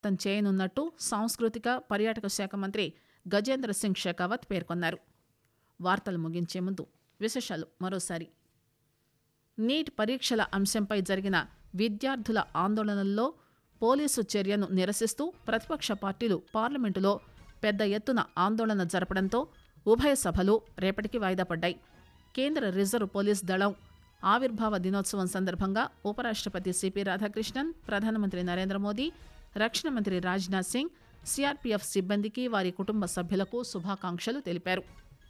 వ్యక్తం చేయనున్నట్టు సాంస్కృతిక పర్యాటక శాఖ మంత్రి గజేంద్ర సింగ్ షెకావత్ పేర్కొన్నారు వార్తలు ముగించే ముందు విశేషాలు మరోసారి నీట్ పరీక్షల అంశంపై జరిగిన విద్యార్థుల ఆందోళనల్లో పోలీసు చర్యను నిరసిస్తూ ప్రతిపక్ష పార్టీలు పార్లమెంటులో పెద్ద ఎత్తున ఆందోళన జరపడంతో ఉభయ సభలు రేపటికి వాయిదా పడ్డాయి కేంద్ర రిజర్వ్ పోలీస్ దళం ఆవిర్భావ దినోత్సవం సందర్భంగా ఉపరాష్ట్రపతి సిపి రాధాకృష్ణన్ ప్రధానమంత్రి నరేంద్ర మోదీ రక్షణ మంత్రి రాజ్నాథ్ సింగ్ సిఆర్పీఎఫ్ సిబ్బందికి వారి కుటుంబ సభ్యులకు శుభాకాంక్షలు తెలిపారు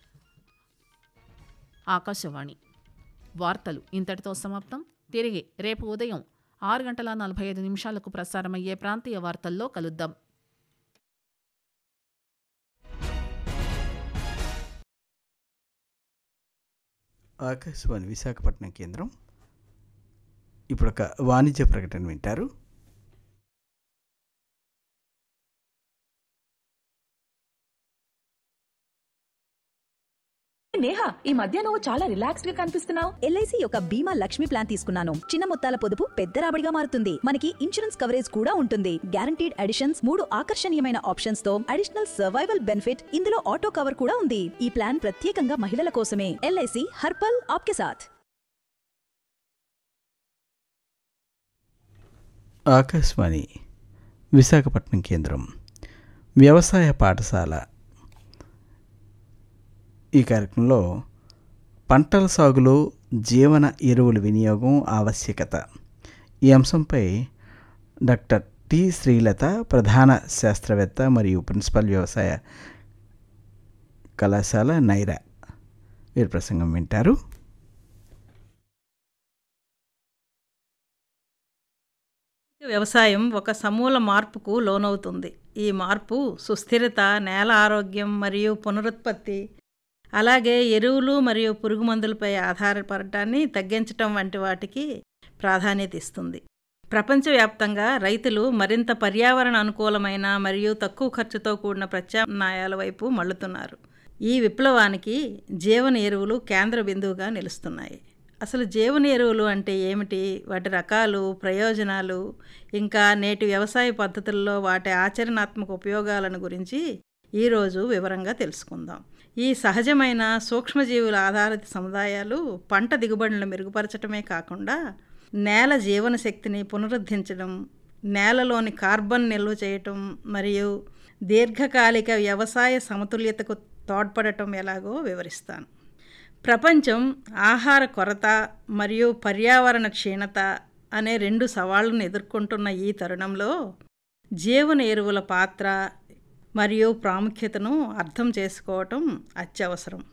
ఆకాశవాణి వార్తలు ఇంతటితో సమాప్తం తిరిగి రేపు ఉదయం ఆరు గంటల నలభై ఐదు నిమిషాలకు ప్రసారమయ్యే ప్రాంతీయ వార్తల్లో కలుద్దాం ఆకాశవాణి విశాఖపట్నం కేంద్రం ఇప్పుడు ఒక వాణిజ్య ప్రకటన వింటారు నేహా ఈ మధ్య నువ్వు చాలా రిలాక్స్డ్ గా కనిపిస్తున్నావు ఎల్ఐసి యొక్క బీమా లక్ష్మి ప్లాన్ తీసుకున్నాను చిన్న మొత్తాల పొదుపు పెద్ద రాబడిగా మారుతుంది మనకి ఇన్సూరెన్స్ కవరేజ్ కూడా ఉంటుంది గ్యారంటీడ్ అడిషన్స్ మూడు ఆకర్షణీయమైన ఆప్షన్స్ తో అడిషనల్ సర్వైవల్ బెనిఫిట్ ఇందులో ఆటో కవర్ కూడా ఉంది ఈ ప్లాన్ ప్రత్యేకంగా మహిళల కోసమే ఎల్ఐసి హర్పల్ ఆప్కే సాథ్ ఆకాశవాణి విశాఖపట్నం కేంద్రం వ్యవసాయ పాఠశాల ఈ కార్యక్రమంలో పంటల సాగులో జీవన ఎరువుల వినియోగం ఆవశ్యకత ఈ అంశంపై డాక్టర్ టి శ్రీలత ప్రధాన శాస్త్రవేత్త మరియు ప్రిన్సిపల్ వ్యవసాయ కళాశాల నైరా వీరి ప్రసంగం వింటారు వ్యవసాయం ఒక సమూల మార్పుకు లోనవుతుంది ఈ మార్పు సుస్థిరత నేల ఆరోగ్యం మరియు పునరుత్పత్తి అలాగే ఎరువులు మరియు పురుగు మందులపై ఆధారపడటాన్ని తగ్గించటం వంటి వాటికి ప్రాధాన్యత ఇస్తుంది ప్రపంచవ్యాప్తంగా రైతులు మరింత పర్యావరణ అనుకూలమైన మరియు తక్కువ ఖర్చుతో కూడిన ప్రత్యామ్నాయాల వైపు మళ్ళుతున్నారు ఈ విప్లవానికి జీవన ఎరువులు కేంద్ర బిందువుగా నిలుస్తున్నాయి అసలు జీవన ఎరువులు అంటే ఏమిటి వాటి రకాలు ప్రయోజనాలు ఇంకా నేటి వ్యవసాయ పద్ధతుల్లో వాటి ఆచరణాత్మక ఉపయోగాలను గురించి ఈరోజు వివరంగా తెలుసుకుందాం ఈ సహజమైన సూక్ష్మజీవుల ఆధారిత సముదాయాలు పంట దిగుబడులను మెరుగుపరచడమే కాకుండా నేల జీవన శక్తిని పునరుద్ధరించడం నేలలోని కార్బన్ నిల్వ చేయటం మరియు దీర్ఘకాలిక వ్యవసాయ సమతుల్యతకు తోడ్పడటం ఎలాగో వివరిస్తాను ప్రపంచం ఆహార కొరత మరియు పర్యావరణ క్షీణత అనే రెండు సవాళ్లను ఎదుర్కొంటున్న ఈ తరుణంలో జీవన ఎరువుల పాత్ర మరియు ప్రాముఖ్యతను అర్థం చేసుకోవటం అత్యవసరం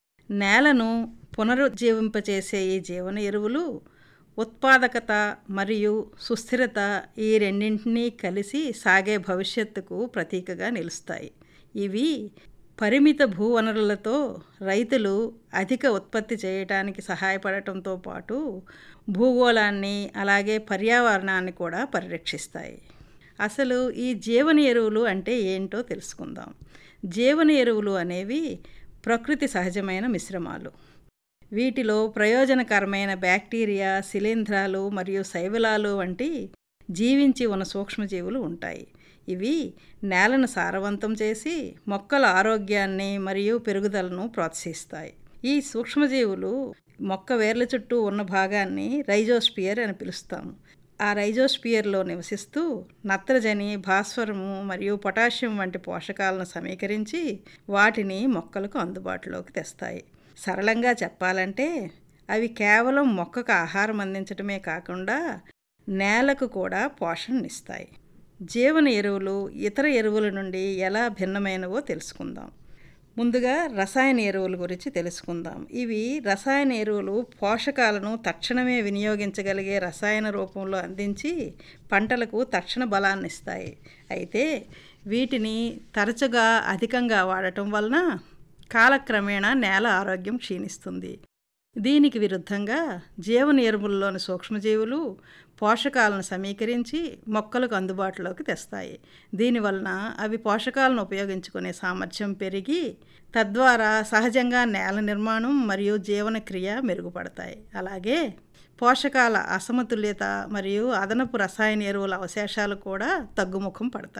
నేలను పునరుజ్జీవింపచేసే ఈ జీవన ఎరువులు ఉత్పాదకత మరియు సుస్థిరత ఈ రెండింటినీ కలిసి సాగే భవిష్యత్తుకు ప్రతీకగా నిలుస్తాయి ఇవి పరిమిత భూవనరులతో రైతులు అధిక ఉత్పత్తి చేయడానికి సహాయపడటంతో పాటు భూగోళాన్ని అలాగే పర్యావరణాన్ని కూడా పరిరక్షిస్తాయి అసలు ఈ జీవన ఎరువులు అంటే ఏంటో తెలుసుకుందాం జీవన ఎరువులు అనేవి ప్రకృతి సహజమైన మిశ్రమాలు వీటిలో ప్రయోజనకరమైన బ్యాక్టీరియా శిలీంధ్రాలు మరియు శైవలాలు వంటి జీవించి ఉన్న సూక్ష్మజీవులు ఉంటాయి ఇవి నేలను సారవంతం చేసి మొక్కల ఆరోగ్యాన్ని మరియు పెరుగుదలను ప్రోత్సహిస్తాయి ఈ సూక్ష్మజీవులు మొక్క వేర్ల చుట్టూ ఉన్న భాగాన్ని రైజోస్పియర్ అని పిలుస్తాము ఆ రైజోస్పియర్లో నివసిస్తూ నత్రజని భాస్వరము మరియు పొటాషియం వంటి పోషకాలను సమీకరించి వాటిని మొక్కలకు అందుబాటులోకి తెస్తాయి సరళంగా చెప్పాలంటే అవి కేవలం మొక్కకు ఆహారం అందించడమే కాకుండా నేలకు కూడా పోషణనిస్తాయి జీవన ఎరువులు ఇతర ఎరువుల నుండి ఎలా భిన్నమైనవో తెలుసుకుందాం ముందుగా రసాయన ఎరువుల గురించి తెలుసుకుందాం ఇవి రసాయన ఎరువులు పోషకాలను తక్షణమే వినియోగించగలిగే రసాయన రూపంలో అందించి పంటలకు తక్షణ బలాన్ని ఇస్తాయి అయితే వీటిని తరచుగా అధికంగా వాడటం వలన కాలక్రమేణా నేల ఆరోగ్యం క్షీణిస్తుంది దీనికి విరుద్ధంగా జీవన ఎరువుల్లోని సూక్ష్మజీవులు పోషకాలను సమీకరించి మొక్కలకు అందుబాటులోకి తెస్తాయి దీనివలన అవి పోషకాలను ఉపయోగించుకునే సామర్థ్యం పెరిగి తద్వారా సహజంగా నేల నిర్మాణం మరియు జీవన క్రియ మెరుగుపడతాయి అలాగే పోషకాల అసమతుల్యత మరియు అదనపు రసాయన ఎరువుల అవశేషాలు కూడా తగ్గుముఖం పడతాయి